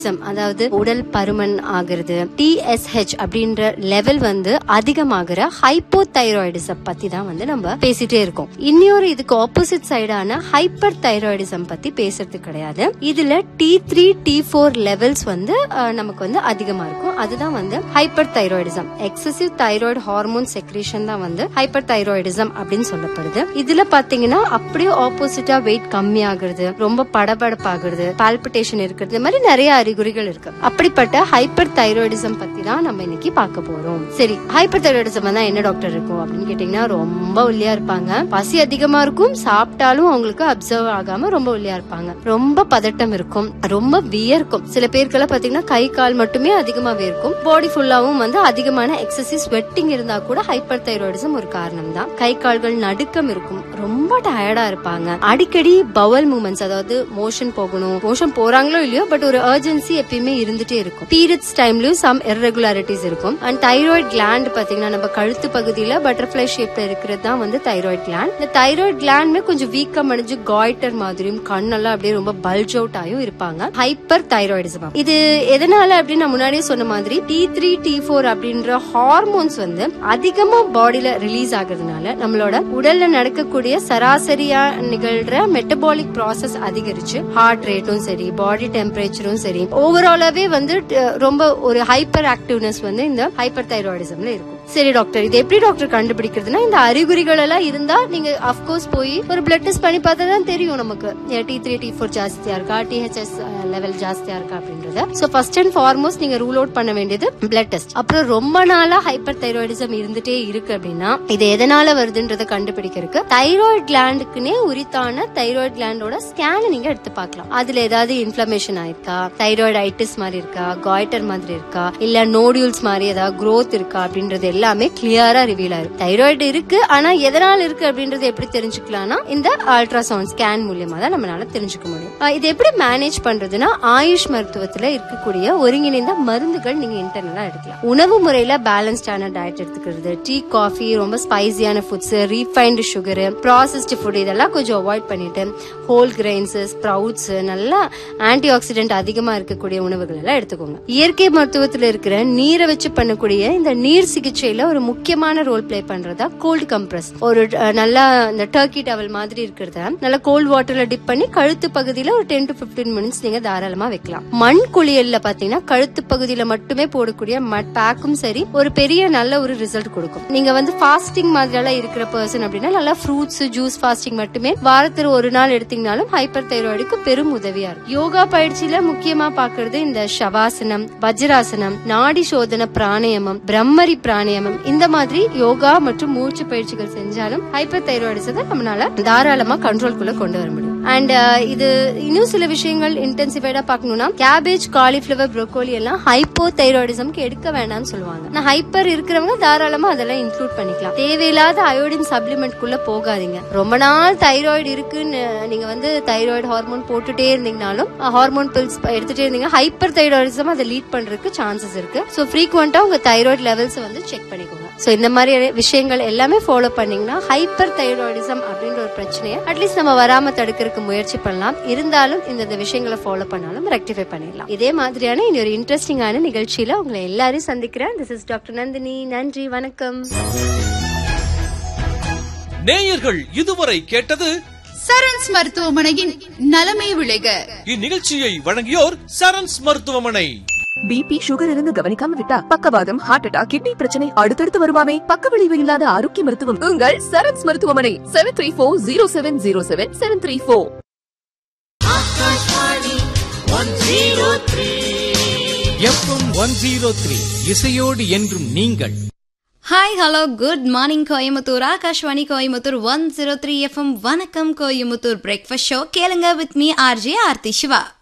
அதாவது உடல் பருமன் ஆகுறது டிஎஸ்ஹெச் அப்படின்ற லெவல் வந்து அதிகமாகிற ஹைப்போ தைராய்டிசம் பத்தி தான் வந்து நம்ம பேசிட்டே இருக்கோம் இன்னொரு இதுக்கு ஆப்போசிட் சைடான ஹைப்பர் தைராய்டிசம் பத்தி பேசுறது கிடையாது இதுல T three T four levels வந்து அஹ், நமக்கு வந்து அதிகமா இருக்கும் அதுதான் வந்து hyper thyroidism excessive thyroid hormone secretion தான் வந்து ஹைப்பர் தைராய்டிசம் அப்படின்னு சொல்லப்படுது இதுல பாத்தீங்கன்னா அப்படியே ஆப்போசிட்டா வெயிட் கம்மி ஆகுறது ரொம்ப படபடப்பாகுறது பால்பிட்டேஷன் இருக்கிறது இந்த மாதிரி நிறைய அறிகுறிகள் இருக்கு அப்படிப்பட்ட ஹைப்பர் தைராய்டிசம் பத்தி தான் நம்ம இன்னைக்கு பார்க்க போறோம் சரி ஹைப்பர் தைராய்டிசம் தான் என்ன டாக்டர் இருக்கும் அப்படின்னு கேட்டீங்கன்னா ரொம்ப ஒல்லியா இருப்பாங்க பசி அதிகமா இருக்கும் சாப்பிட்டாலும் அவங்களுக்கு அப்சர்வ் ஆகாம ரொம்ப ஒல்லியா இருப்பாங்க ரொம்ப பதட்டம் இருக்கும் ரொம்ப வியர்க்கும் சில பேருக்கெல்லாம் பாத்தீங்கன்னா கை கால் மட்டுமே அதிகமா வியர்க்கும் பாடி ஃபுல்லாவும் வந்து அதிகமான எக்ஸசிவ் ஸ்வெட்டிங் இருந்தா கூட ஹைப்பர் தைராய்டிசம் ஒரு காரணம் தான் கை கால்கள் நடுக்கம் இருக்கும் ரொம்ப டயர்டா இருப்பாங்க அடிக்கடி பவல் மூமெண்ட்ஸ் அதாவது மோஷன் போகணும் மோஷன் போறாங்களோ இல்லையோ பட் ஒரு அர்ஜென்சி எப்பயுமே இருந்துட்டே இருக்கும் பீரியட்ஸ் டைம்லயும் சம் irregularities இருக்கும் அண்ட் தைராய்டு கிளாண்ட் பாத்தீங்கன்னா நம்ம கழுத்து பகுதியில பட்டர்ஃபிளை ஷேப்ல இருக்கிறது தான் வந்து தைராய்டு கிளாண்ட் இந்த தைராய்டு கிளாண்ட் கொஞ்சம் வீக்கம் அடைஞ்சு காய்டர் மாதிரியும் கண்ணெல்லாம் அப்படியே ரொம்ப பல்ஜ் அவுட் ஆயும் இருப்பாங்க ஹைப்பர் தைராய்டிசம் இது எதனால அப்படின்னு நான் முன்னாடியே சொன்ன மாதிரி டி த்ரீ டி ஃபோர் அப்படின்ற ஹார்மோன்ஸ் வந்து அதிகமா பாடியில ரிலீஸ் ஆகுறதுனால நம்மளோட உடல்ல நடக்கக்கூடிய சராசரியா நிகழ்ற மெட்டபாலிக் ப்ராசஸ் அதிகரிச்சு ஹார்ட் ரேட்டும் சரி பாடி டெம்பரேச்சரும் சரி ஓவராலாவே வந்து அஹ், ரொம்ப ஒரு ஹைப்பர் ஆக்டிவ்னஸ் வந்து இந்த ஹைப்பர் தைராய்டிசம்ல இருக்கும் சரி டாக்டர் இது எப்படி டாக்டர் கண்டுபிடிக்கிறதுனா இந்த அறிகுறிகள் எல்லாம் இருந்தா நீங்க அப்கோர்ஸ் போய் ஒரு பிளட் டெஸ்ட் பண்ணி பார்த்தா தான் தெரியும் நமக்கு டி த்ரீ டி ஃபோர் ஜாஸ்தியா இருக்கா டிஹெச்எஸ் லெவல் ஜாஸ்தியா இருக்கா அப்படின்றத சோ ஃபர்ஸ்ட் அண்ட் ஃபார்மோஸ்ட் நீங்க ரூல் அவுட் பண்ண வேண்டியது பிளட் டெஸ்ட் அப்புறம் ரொம்ப நாளா ஹைப்பர் தைராய்டிசம் இருந்துட்டே இருக்கு அப்படின்னா இது எதனால வருதுன்றத கண்டுபிடிக்கிறதுக்கு தைராய்டு கிளாண்டுக்குனே உரித்தான தைராய்டு கிளாண்டோட ஸ்கேன் நீங்க எடுத்து பார்க்கலாம் அதுல ஏதாவது இன்ஃபிளமேஷன் ஆயிருக்கா தைராய்டு ஐட்டிஸ் மாதிரி இருக்கா காய்டர் மாதிரி இருக்கா இல்ல நோடியூல்ஸ் மாதிரி ஏதாவது growth இருக்கா அப்படின்றது எல்லாமே கிளியரா ரிவீல் ஆயிரும் தைராய்டு இருக்கு ஆனா எதனால இருக்கு அப்படின்றது எப்படி தெரிஞ்சுக்கலாம்னா இந்த அல்ட்ராசவுண்ட் ஸ்கேன் மூலியமா தான் நம்மளால தெரிஞ்சுக்க முடியும் அஹ் இது எப்படி மேனேஜ் பண்றதுன்னா ஆயுஷ் மருத்துவத்துல இருக்கக்கூடிய ஒருங்கிணைந்த மருந்துகள் நீங்க இன்டர்னலா எடுக்கலாம் உணவு முறையில பேலன்ஸ்டான டயட் எடுத்துக்கிறது டீ காஃபி ரொம்ப ஸ்பைசியான foods refined sugar processed food இதெல்லாம் கொஞ்சம் அவாய்ட் பண்ணிட்டு ஹோல் கிரெயின்ஸ் ஸ்ப்ரவுட்ஸ் நல்லா ஆன்டி ஆக்சிடென்ட் அதிகமா இருக்கக்கூடிய உணவுகள் எல்லாம் எடுத்துக்கோங்க இயற்கை மருத்துவத்துல இருக்கிற நீரை வச்சு பண்ணக்கூடிய இந்த நீர் சிகிச்சையில ஒரு முக்கியமான ரோல் ப்ளே பண்றதா கோல்டு கம்ப்ரஸ் ஒரு அஹ், நல்லா இந்த டர்க்கி டவல் மாதிரி இருக்கிறத நல்லா கோல்ட் வாட்டர்ல டிப் பண்ணி கழுத்து பகுதியில ஒரு டென் டு 15 மினிட்ஸ் நீங்க தாராளமா வைக்கலாம் மண் குளியல்ல பாத்தீங்கன்னா கழுத்து பகுதியில மட்டுமே போடக்கூடிய மட் பேக்கும் சரி ஒரு பெரிய நல்ல ஒரு ரிசல்ட் கொடுக்கும் நீங்க வந்து ஃபாஸ்டிங் மாதிரி எல்லாம் இருக்கிற பர்சன் அப்படின்னா நல்லா ஃப்ரூட்ஸ் ஜூஸ் ஃபாஸ்டிங் மட்டுமே வாரத்துல ஒரு நாள் எடுத்தீங்கனாலும் ஹைப்பர் தைராய்டுக்கு பெரும் உதவியா இருக்கும் யோகா பயிற்சியில முக்கியமா பாக்குறது இந்த ஷவாசனம் வஜ்ராசனம் நாடி சோதன பிராணாயாமம் பிரம்மரி பிராணாயாமம் இந்த மாதிரி யோகா மற்றும் மூச்சு பயிற்சிகள் செஞ்சாலும் ஹைப்பர் தைராய்டிசத்தை நம்மளால தாராளமா கண்ட்ரோல்குள்ள கொண்டு வர முடியும் அண்ட் இது இன்னும் சில விஷயங்கள் இன்டென்சிஃபைடா பார்க்கணும்னா கேபேஜ் காலிஃபிளவர் ப்ரோக்கோலி எல்லாம் ஹைப்போ தைராய்டிசம்க்கு எடுக்க வேண்டாம்னு சொல்லுவாங்க நான் ஹைப்பர் இருக்கிறவங்க தாராளமா அதெல்லாம் இன்க்ளூட் பண்ணிக்கலாம் தேவையில்லாத அயோடின் சப்ளிமெண்ட் குள்ள போகாதீங்க ரொம்ப நாள் தைராய்டு இருக்குன்னு நீங்க வந்து தைராய்டு ஹார்மோன் போட்டுட்டே இருந்தீங்கனாலும் ஹார்மோன் பில்ஸ் எடுத்துட்டே இருந்தீங்க ஹைப்பர் தைராய்டிசம் அதை லீட் பண்றதுக்கு சான்சஸ் இருக்கு ஸோ ஃப்ரீக்வெண்டா உங்க தைராய்டு லெவல்ஸ் வந்து செக் பண்ணிக்கோங்க ஸோ இந்த மாதிரி விஷயங்கள் எல்லாமே ஃபாலோ பண்ணீங்கன்னா ஹைப்பர் தைராய்டிசம் அப்படின்ற ஒரு பிரச்சனையை அட்லீஸ்ட் நம்ம வராம தடுக்கிறதுக்கு முயற்சி பண்ணலாம் இருந்தாலும் இந்த இந்த விஷயங்களை ஃபாலோ பண்ணாலும் ரெக்டிஃபை பண்ணிடலாம் இதே மாதிரியான இனி ஒரு இன்ட்ரெஸ்டிங்கான நிகழ்ச்சியில உங்களை எல்லாரையும் சந்திக்கிறேன் திஸ் இஸ் டாக்டர் நந்தினி நன்றி வணக்கம் நேயர்கள் இதுவரை கேட்டது சரண்ஸ் மருத்துவமனையின் நலமே விளைக இந்நிகழ்ச்சியை வழங்கியோர் சரண்ஸ் மருத்துவமனை பிபி சுகர் இருந்து கவனிக்காம விட்டா பக்கவாதம் ஹார்ட் அட்டாக் கிட்னி பிரச்சனை அடுத்தடுத்து வருமாமே பக்க விளைவு இல்லாத ஆரோக்கிய மருத்துவம் உங்கள் சரண்ஸ் மருத்துவமனை seven three four zero seven zero seven seven three four FM one zero three இசையோடு என்றும் நீங்கள் hi hello good morning Coimbatore Akashvani Coimbatore one zero three FM வணக்கம் கோயம்புத்தூர் பிரேக்ஃபாஸ்ட் ஷோ கேளுங்க with me RJ Aarthi Siva